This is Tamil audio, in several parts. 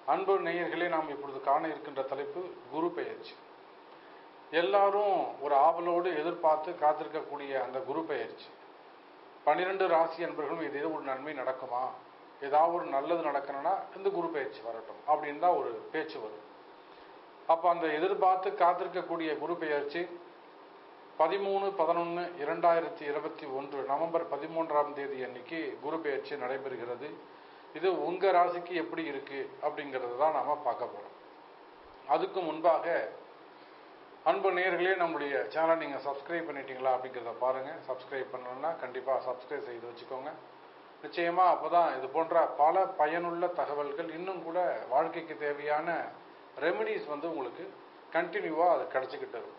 அன்பு நேயர்களே நாம் இப்பொழுது காண இருக்கின்ற தலைப்பு குரு பெயர்ச்சி எல்லாரும் ஒரு ஆவலோடு எதிர்பார்த்து காத்திருக்கக்கூடிய அந்த குரு பெயர்ச்சி பன்னிரெண்டு ராசி அன்பர்களும் இது ஒரு நன்மை நடக்குமா ஏதாவது ஒரு நல்லது நடக்கணும்னா இந்த குரு பெயர்ச்சி வரட்டும் அப்படின்னு தான் ஒரு பேச்சு வரும் அப்போ அந்த எதிர்பார்த்து காத்திருக்கக்கூடிய குரு பெயர்ச்சி பதிமூணு பதினொன்று இரண்டாயிரத்தி இருபத்தி ஒன்று நவம்பர் பதிமூன்றாம் தேதி அன்னைக்கு குரு பெயர்ச்சி நடைபெறுகிறது இது உங்க ராசிக்கு எப்படி இருக்கு அப்படிங்கிறது தான் நாம பார்க்க போறோம் அதுக்கு முன்பாக அன்பு நேர்களே நம்முடைய சேனல் நீங்க சப்ஸ்கிரைப் பண்ணிட்டீங்களா அப்படிங்கிறத பாருங்க சப்ஸ்கிரைப் பண்ணலன்னா கண்டிப்பா சப்ஸ்கிரைப் செய்து வச்சுக்கோங்க நிச்சயமா அப்பதான் இது போன்ற பல பயனுள்ள தகவல்கள் இன்னும் கூட வாழ்க்கைக்கு தேவையான ரெமெடிஸ் வந்து உங்களுக்கு கண்டினியூவா அது கிடைச்சிக்கிட்டு இருக்கும்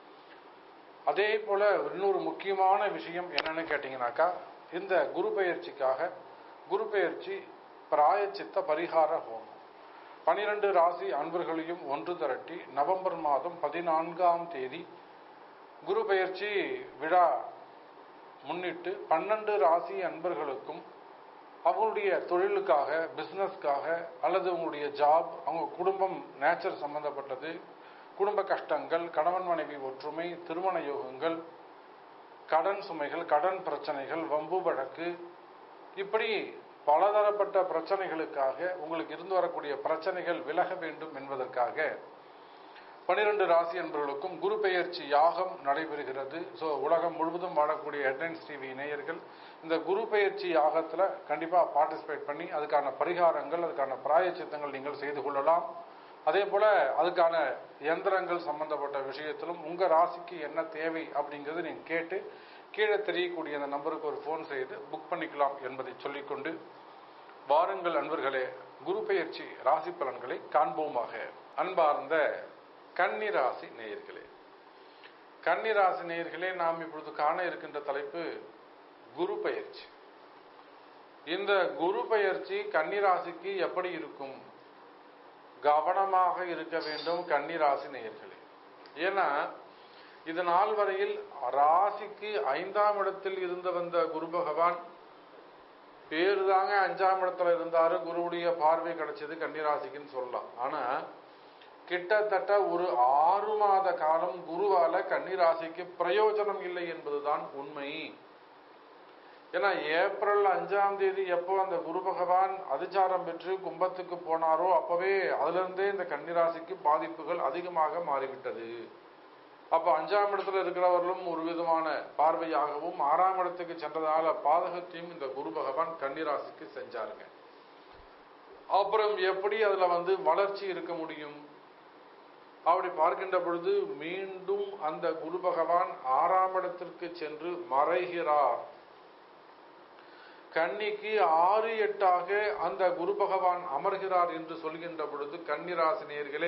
அதே போல இன்னொரு முக்கியமான விஷயம் என்னன்னு கேட்டீங்கன்னாக்கா இந்த குரு பெயர்ச்சிக்காக குரு பெயர்ச்சி பிராயச்சித்த பரிகார ஹோமம் பனிரெண்டு ராசி அன்பர்களையும் ஒன்று திரட்டி நவம்பர் மாதம் பதினான்காம் தேதி குரு பெயர்ச்சி விழா முன்னிட்டு பன்னெண்டு ராசி அன்பர்களுக்கும் அவங்களுடைய தொழிலுக்காக பிசினஸ்க்காக அல்லது உங்களுடைய ஜாப் அவங்க குடும்பம் நேச்சர் சம்பந்தப்பட்டது குடும்ப கஷ்டங்கள் கணவன் மனைவி ஒற்றுமை திருமண யோகங்கள் கடன் சுமைகள் கடன் பிரச்சனைகள் வம்பு வழக்கு இப்படி பலதரப்பட்ட பிரச்சனைகளுக்காக உங்களுக்கு இருந்து வரக்கூடிய பிரச்சனைகள் விலக வேண்டும் என்பதற்காக பனிரெண்டு ராசி என்பவர்களுக்கும் குரு பெயர்ச்சி யாகம் நடைபெறுகிறது ஸோ உலகம் முழுவதும் வாழக்கூடிய ஹெட்லைன்ஸ் டிவி இணையர்கள் இந்த குரு பெயர்ச்சி யாகத்தில் கண்டிப்பாக பார்ட்டிசிபேட் பண்ணி அதுக்கான பரிகாரங்கள் அதுக்கான பிராயச்சித்தங்கள் நீங்கள் செய்து கொள்ளலாம் அதே போல அதுக்கான எந்திரங்கள் சம்பந்தப்பட்ட விஷயத்திலும் உங்க ராசிக்கு என்ன தேவை அப்படிங்கறது நீங்க கேட்டு கீழே தெரியக்கூடிய அந்த நம்பருக்கு ஒரு ஃபோன் செய்து புக் பண்ணிக்கலாம் என்பதை சொல்லிக்கொண்டு வாருங்கள் அன்பர்களே குரு பெயர்ச்சி ராசி பலன்களை காண்போமாக அன்பார்ந்த கன்னிராசி நேயர்களே கன்னிராசி நேயர்களே நாம் இப்பொழுது காண இருக்கின்ற தலைப்பு குரு பெயர்ச்சி இந்த குரு பெயர்ச்சி கன்னிராசிக்கு எப்படி இருக்கும் கவனமாக இருக்க வேண்டும் கன்னிராசி நேயர்களே ஏன்னா இது நாள் வரையில் ராசிக்கு ஐந்தாம் இடத்தில் இருந்து வந்த குரு பகவான் பேரு தாங்க அஞ்சாம் இடத்துல இருந்தாரு குருவுடைய பார்வை கிடைச்சது கன்னிராசிக்குன்னு சொல்லலாம் ஆனா கிட்டத்தட்ட ஒரு ஆறு மாத காலம் குருவால கன்னிராசிக்கு பிரயோஜனம் இல்லை என்பதுதான் உண்மை ஏன்னா ஏப்ரல் அஞ்சாம் தேதி எப்போ அந்த குரு பகவான் அதிச்சாரம் பெற்று கும்பத்துக்கு போனாரோ அப்பவே அதுல இருந்தே இந்த கன்னிராசிக்கு பாதிப்புகள் அதிகமாக மாறிவிட்டது அப்ப அஞ்சாம் இடத்துல இருக்கிறவர்களும் ஒரு விதமான பார்வையாகவும் ஆறாம் இடத்துக்கு சென்றதால பாதகத்தையும் இந்த குரு பகவான் கன்னிராசிக்கு செஞ்சாருங்க அப்புறம் எப்படி அதுல வந்து வளர்ச்சி இருக்க முடியும் அப்படி பார்க்கின்ற பொழுது மீண்டும் அந்த குரு பகவான் ஆறாம் இடத்திற்கு சென்று மறைகிறார் கன்னிக்கு ஆறு எட்டாக அந்த குரு பகவான் அமர்கிறார் என்று சொல்கின்ற பொழுது கன்னிராசினியர்களே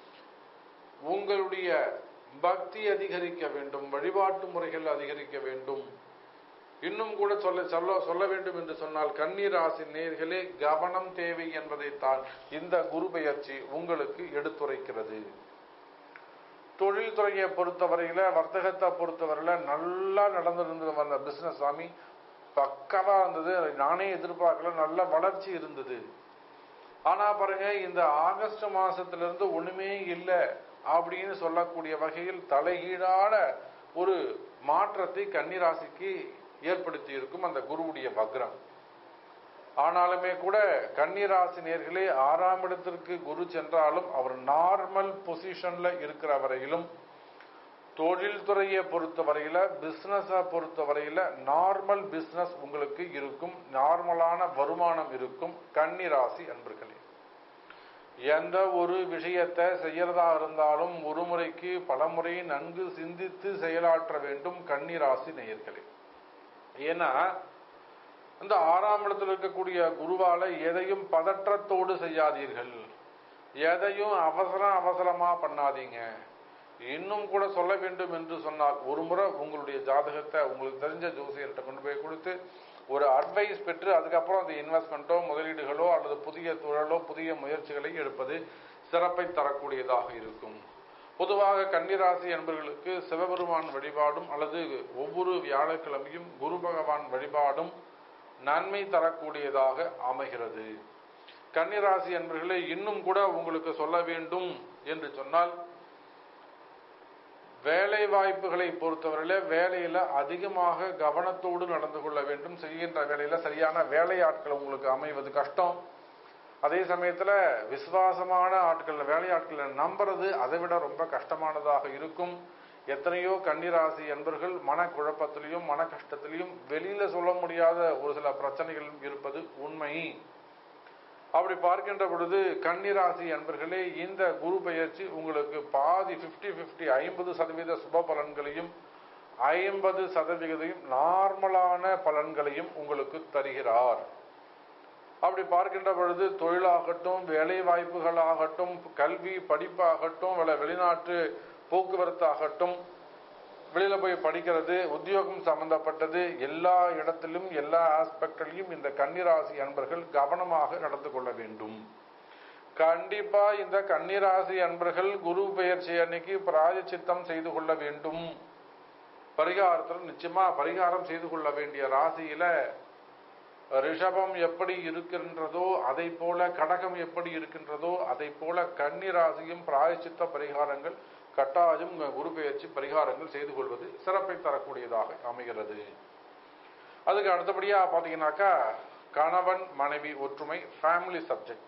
உங்களுடைய பக்தி அதிகரிக்க வேண்டும் வழிபாட்டு முறைகள் அதிகரிக்க வேண்டும் இன்னும் கூட சொல்ல சொல்ல சொல்ல வேண்டும் என்று சொன்னால் கன்னிராசி நேர்களே கவனம் தேவை என்பதைத்தான் இந்த குரு பெயர்ச்சி உங்களுக்கு எடுத்துரைக்கிறது தொழில் துறையை பொறுத்தவரையில வர்த்தகத்தை பொறுத்தவரையில நல்லா நடந்திருந்தது வந்த பிசினஸ் சாமி பக்கவா இருந்தது நானே எதிர்பார்க்கல நல்ல வளர்ச்சி இருந்தது ஆனா பாருங்க இந்த ஆகஸ்ட் மாசத்துல இருந்து ஒண்ணுமே இல்லை அப்படின்னு சொல்லக்கூடிய வகையில் தலைகீழான ஒரு மாற்றத்தை கன்னிராசிக்கு ஏற்படுத்தி இருக்கும் அந்த குருவுடைய வக்ரம் ஆனாலுமே கூட கன்னிராசி நேர்களே ஆறாம் இடத்திற்கு குரு சென்றாலும் அவர் நார்மல் பொசிஷன்ல இருக்கிற வரையிலும் தொழில் துறையை பொறுத்த வரையில பிசினஸ பொறுத்த வரையில நார்மல் பிசினஸ் உங்களுக்கு இருக்கும் நார்மலான வருமானம் இருக்கும் கன்னிராசி அன்பர்களே எந்த ஒரு விஷயத்தை செய்யறதா இருந்தாலும் ஒரு முறைக்கு பலமுறை நன்கு சிந்தித்து செயலாற்ற வேண்டும் கன்னிராசி நேயர்களே ஏன்னா இந்த ஆறாம் இடத்தில் இருக்கக்கூடிய குருவால எதையும் பதற்றத்தோடு செய்யாதீர்கள் எதையும் அவசரம் அவசரமா பண்ணாதீங்க இன்னும் கூட சொல்ல வேண்டும் என்று சொன்னால் ஒரு முறை உங்களுடைய ஜாதகத்தை உங்களுக்கு தெரிஞ்ச ஜோசியர்கிட்ட கொண்டு போய் கொடுத்து ஒரு அட்வைஸ் பெற்று அதுக்கப்புறம் அந்த இன்வெஸ்ட்மெண்ட்டோ முதலீடுகளோ அல்லது புதிய தொழிலோ புதிய முயற்சிகளை எடுப்பது சிறப்பை தரக்கூடியதாக இருக்கும் பொதுவாக கன்னிராசி என்பவர்களுக்கு சிவபெருமான் வழிபாடும் அல்லது ஒவ்வொரு வியாழக்கிழமையும் குரு பகவான் வழிபாடும் நன்மை தரக்கூடியதாக அமைகிறது கன்னிராசி என்பர்களே இன்னும் கூட உங்களுக்கு சொல்ல வேண்டும் என்று சொன்னால் வேலை வாய்ப்புகளை பொறுத்தவரையில வேலையில அதிகமாக கவனத்தோடு நடந்து கொள்ள வேண்டும் செய்கின்ற வேலையில சரியான வேலையாட்கள் உங்களுக்கு அமைவது கஷ்டம் அதே சமயத்துல விசுவாசமான ஆட்கள் வேலையாட்களை நம்புறது அதை விட ரொம்ப கஷ்டமானதாக இருக்கும் எத்தனையோ கன்னிராசி என்பர்கள் மனக்குழப்பத்திலையும் மன கஷ்டத்திலையும் வெளியில சொல்ல முடியாத ஒரு சில பிரச்சனைகளும் இருப்பது உண்மை அப்படி பார்க்கின்ற பொழுது கன்னிராசி அன்பர்களே இந்த குரு பெயர்ச்சி உங்களுக்கு பாதி 50 50 ஐம்பது சதவீத சுப பலன்களையும் ஐம்பது சதவிகிதையும் நார்மலான பலன்களையும் உங்களுக்கு தருகிறார் அப்படி பார்க்கின்ற பொழுது தொழிலாகட்டும் வேலை வாய்ப்புகளாகட்டும் கல்வி படிப்பாகட்டும் வெளி- வெளிநாட்டு போக்குவரத்து ஆகட்டும் வெளியில போய் படிக்கிறது உத்தியோகம் சம்பந்தப்பட்டது எல்லா இடத்திலும் எல்லா ஆஸ்பெக்டிலையும் இந்த கன்னிராசி அன்பர்கள் கவனமாக நடந்து கொள்ள வேண்டும் கண்டிப்பா இந்த கன்னிராசி அன்பர்கள் குரு பெயர்ச்சி அன்னைக்கு பிராயச்சித்தம் செய்து கொள்ள வேண்டும் பரிகாரத்தில் நிச்சயமா பரிகாரம் செய்து கொள்ள வேண்டிய ராசியில ரிஷபம் எப்படி இருக்கின்றதோ அதை போல கடகம் எப்படி இருக்கின்றதோ அதை போல கன்னி ராசியும் பிராயச்சித்த பரிகாரங்கள் கட்டாயம் உங்க குரு பெயர்ச்சி பரிகாரங்கள் செய்து கொள்வது சிறப்பை தரக்கூடியதாக அமைகிறது அதுக்கு அடுத்தபடியா பாத்தீங்கன்னாக்கா கணவன் மனைவி ஒற்றுமை ஃபேமிலி சப்ஜெக்ட்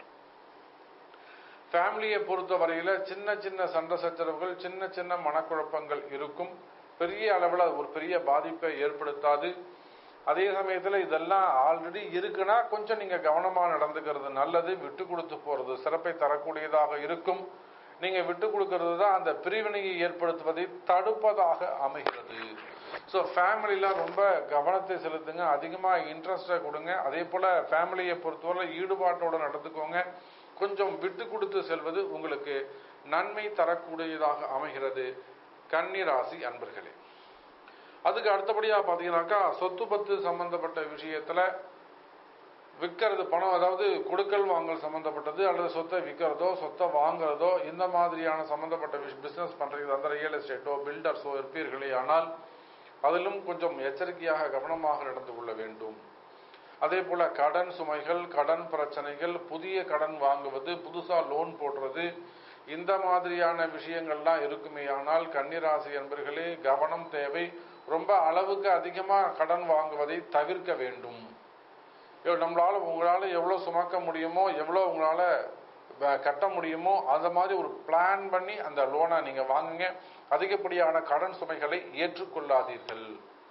ஃபேமிலியை பொறுத்த வரையில சின்ன சின்ன சண்டை சச்சரவுகள் சின்ன சின்ன மனக்குழப்பங்கள் இருக்கும் பெரிய அளவில் அது ஒரு பெரிய பாதிப்பை ஏற்படுத்தாது அதே சமயத்தில் இதெல்லாம் ஆல்ரெடி இருக்குன்னா கொஞ்சம் நீங்க கவனமா நடந்துக்கிறது நல்லது விட்டு கொடுத்து போறது சிறப்பை தரக்கூடியதாக இருக்கும் நீங்க விட்டு கொடுக்கிறது தான் அந்த பிரிவினையை ஏற்படுத்துவதை தடுப்பதாக அமைகிறது ஸோ ஃபேமிலியில ரொம்ப கவனத்தை செலுத்துங்க அதிகமாக இன்ட்ரெஸ்டை கொடுங்க அதே போல ஃபேமிலியை பொறுத்தவரை ஈடுபாட்டோட நடந்துக்கோங்க கொஞ்சம் விட்டு கொடுத்து செல்வது உங்களுக்கு நன்மை தரக்கூடியதாக அமைகிறது கன்னி ராசி அன்பர்களே அதுக்கு அடுத்தபடியா பாத்தீங்கன்னாக்கா சொத்து பத்து சம்பந்தப்பட்ட விஷயத்துல விற்கிறது பணம் அதாவது கொடுக்கல் வாங்கல் சம்பந்தப்பட்டது அல்லது சொத்தை விற்கிறதோ சொத்தை வாங்குறதோ இந்த மாதிரியான சம்பந்தப்பட்ட பிசினஸ் பண்றது அந்த ரியல் எஸ்டேட்டோ பில்டர்ஸோ இருப்பீர்களே ஆனால் அதிலும் கொஞ்சம் எச்சரிக்கையாக கவனமாக நடந்து கொள்ள வேண்டும் அதே போல கடன் சுமைகள் கடன் பிரச்சனைகள் புதிய கடன் வாங்குவது புதுசா லோன் போடுறது இந்த மாதிரியான விஷயங்கள்லாம் இருக்குமே ஆனால் கன்னிராசி என்பர்களே கவனம் தேவை ரொம்ப அளவுக்கு அதிகமா கடன் வாங்குவதை தவிர்க்க வேண்டும் எவ்வ- நம்மளால உங்களால எவ்வளவு சுமக்க முடியுமோ எவ்வளவு உங்களால வ- கட்ட முடியுமோ அந்த மாதிரி ஒரு பிளான் பண்ணி அந்த லோனை நீங்க வாங்குங்க அதிகப்படியான கடன் சுமைகளை ஏற்றுக்கொள்ளாதீர்கள்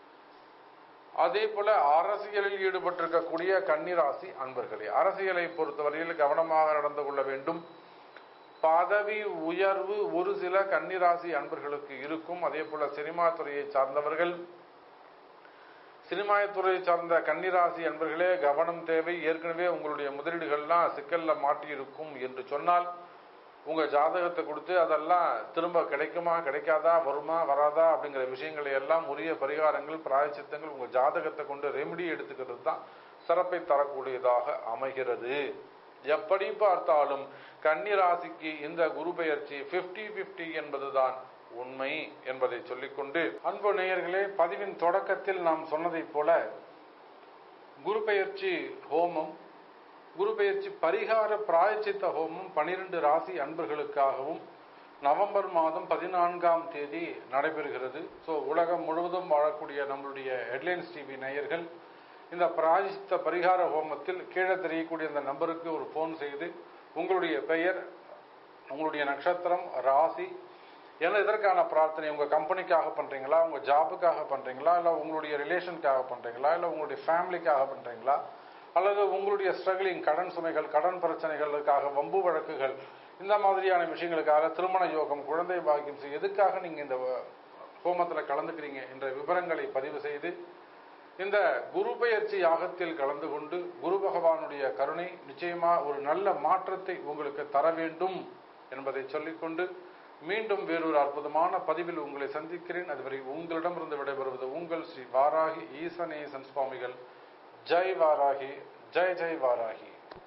அதே போல அரசியலில் ஈடுபட்டிருக்கக்கூடிய கன்னிராசி அன்பர்களே அரசியலை பொறுத்தவரையில் கவனமாக நடந்து கொள்ள வேண்டும் பதவி உயர்வு ஒரு சில கன்னிராசி அன்பர்களுக்கு இருக்கும் அதே போல சினிமா துறையை சார்ந்தவர்கள் சினிமா துறையை சார்ந்த கன்னிராசி அன்பர்களே கவனம் தேவை ஏற்கனவே உங்களுடைய முதலீடுகள்லாம் சிக்கல்ல மாட்டி இருக்கும் என்று சொன்னால் உங்க ஜாதகத்தை கொடுத்து அதெல்லாம் திரும்ப கிடைக்குமா கிடைக்காதா வருமா வராதா அப்படிங்கிற விஷயங்களை எல்லாம் உரிய பரிகாரங்கள் பிராயச்சித்தங்கள் உங்க ஜாதகத்தை கொண்டு ரெமெடி எடுத்துக்கிறது தான் சிறப்பை தரக்கூடியதாக அமைகிறது எப்படி பார்த்தாலும் கன்னி ராசிக்கு இந்த குரு பெயர்ச்சி 50 50 என்பதுதான் உண்மை என்பதை சொல்லிக்கொண்டு அன்பு நேயர்களே பதிவின் தொடக்கத்தில் நாம் சொன்னதைப் போல குரு பெயர்ச்சி ஹோமம் குரு பெயர்ச்சி பரிகார பிராயச்சித்த ஹோமம் பனிரெண்டு ராசி அன்பர்களுக்காகவும் நவம்பர் மாதம் பதினான்காம் தேதி நடைபெறுகிறது ஸோ உலகம் முழுவதும் வாழக்கூடிய நம்மளுடைய ஹெட்லைன்ஸ் டிவி நேயர்கள் இந்த பிராயச்சித்த பரிகார ஹோமத்தில் கீழே தெரியக்கூடிய இந்த நம்பருக்கு ஒரு ஃபோன் செய்து உங்களுடைய பெயர் உங்களுடைய நட்சத்திரம் ராசி என்ன இதற்கான பிரார்த்தனை உங்க கம்பெனிக்காக பண்றீங்களா உங்க ஜாபுக்காக பண்றீங்களா இல்ல உங்களுடைய ரிலேஷனுக்காக பண்றீங்களா இல்ல உங்களுடைய ஃபேமிலிக்காக பண்றீங்களா அல்லது உங்களுடைய ஸ்ட்ரகிளிங் கடன் சுமைகள் கடன் பிரச்சனைகளுக்காக வம்பு வழக்குகள் இந்த மாதிரியான விஷயங்களுக்காக திருமண யோகம் குழந்தை பாக்கியம் செய்ய எதுக்காக நீங்க இந்த ஹோமத்துல கலந்துக்கிறீங்க என்ற விவரங்களை பதிவு செய்து இந்த குரு பெயர்ச்சி யாகத்தில் கலந்து கொண்டு குரு பகவானுடைய கருணை நிச்சயமா ஒரு நல்ல மாற்றத்தை உங்களுக்கு தர வேண்டும் என்பதை சொல்லிக்கொண்டு மீண்டும் வேறொரு அற்புதமான பதிவில் உங்களை சந்திக்கிறேன் அதுவரை உங்களிடமிருந்து விடைபெறுவது உங்கள் ஸ்ரீ வாராகி ஈசனேசன் சுவாமிகள் ஜெய் வாராகி ஜெய் ஜெய் வாராகி